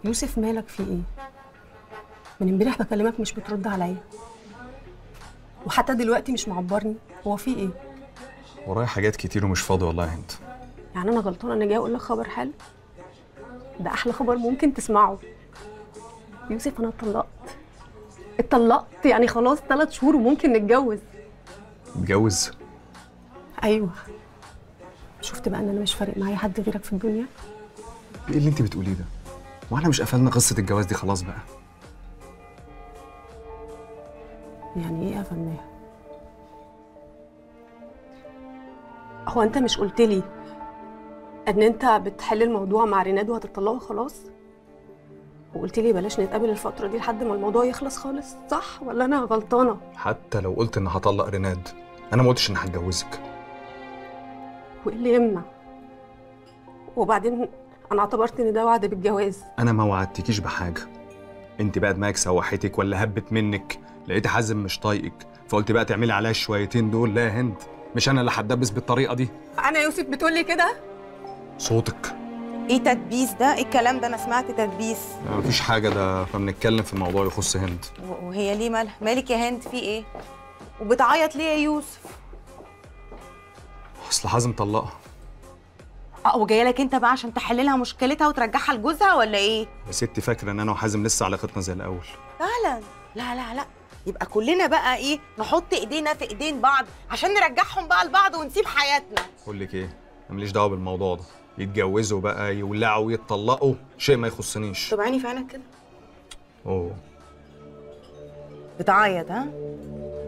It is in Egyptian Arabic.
يوسف مالك في ايه من امبارح بكلمك مش بترد عليا وحتى دلوقتي مش معبرني هو في ايه ورايا حاجات كتير ومش فاضي والله يا هند يعني انا غلطانه اني جاي اقول لك خبر حلو ده احلى خبر ممكن تسمعه يوسف انا اتطلقت اتطلقت يعني خلاص ثلاث شهور وممكن نتجوز متجوز ايوه شفت بقى ان انا مش فارق معايا حد غيرك في الدنيا ايه اللي انت بتقوليه ده واحنا مش قفلنا قصه الجواز دي خلاص بقى يعني ايه قفلناها هو انت مش قلت لي ان انت بتحل الموضوع مع ريناد وهتطلقوا خلاص وقلت لي بلاش نتقابل الفتره دي لحد ما الموضوع يخلص خالص صح ولا انا غلطانه حتى لو قلت ان هطلق ريناد انا ما قلتش ان هتجوزك وايه اللي يمنع وبعدين انا اعتبرت ان ده وعد بالجواز انا ما وعدتكيش بحاجه انت بقى دماغك سوحتك ولا هبت منك لقيت حازم مش طايقك فقلت بقى تعملي عليا الشويتين دول لا يا هند مش انا اللي هتدبس بالطريقه دي انا يوسف بتقولي كده صوتك ايه تدبيس ده؟ ايه الكلام ده؟ انا سمعت تدبيس ما فيش حاجه ده فبنتكلم في موضوع يخص هند و- وهي ليه مالها؟ مالك يا هند في ايه؟ وبتعيط ليه يا يوسف؟ اصل حازم طلقها اه وجايه لك انت بقى عشان تحل لها مشكلتها وترجعها لجوزها ولا ايه؟ يا ستي فاكره ان انا وحازم لسه علاقتنا زي الاول فعلا لا لا لا يبقى كلنا بقى ايه نحط ايدينا في ايدين بعض عشان نرجعهم بقى لبعض ونسيب حياتنا بقول لك ايه انا ماليش دعوه بالموضوع ده يتجوزوا بقى يولعوا ويتطلقوا شيء ما يخصنيش طب عيني في عينك كده اوه بتعيط ها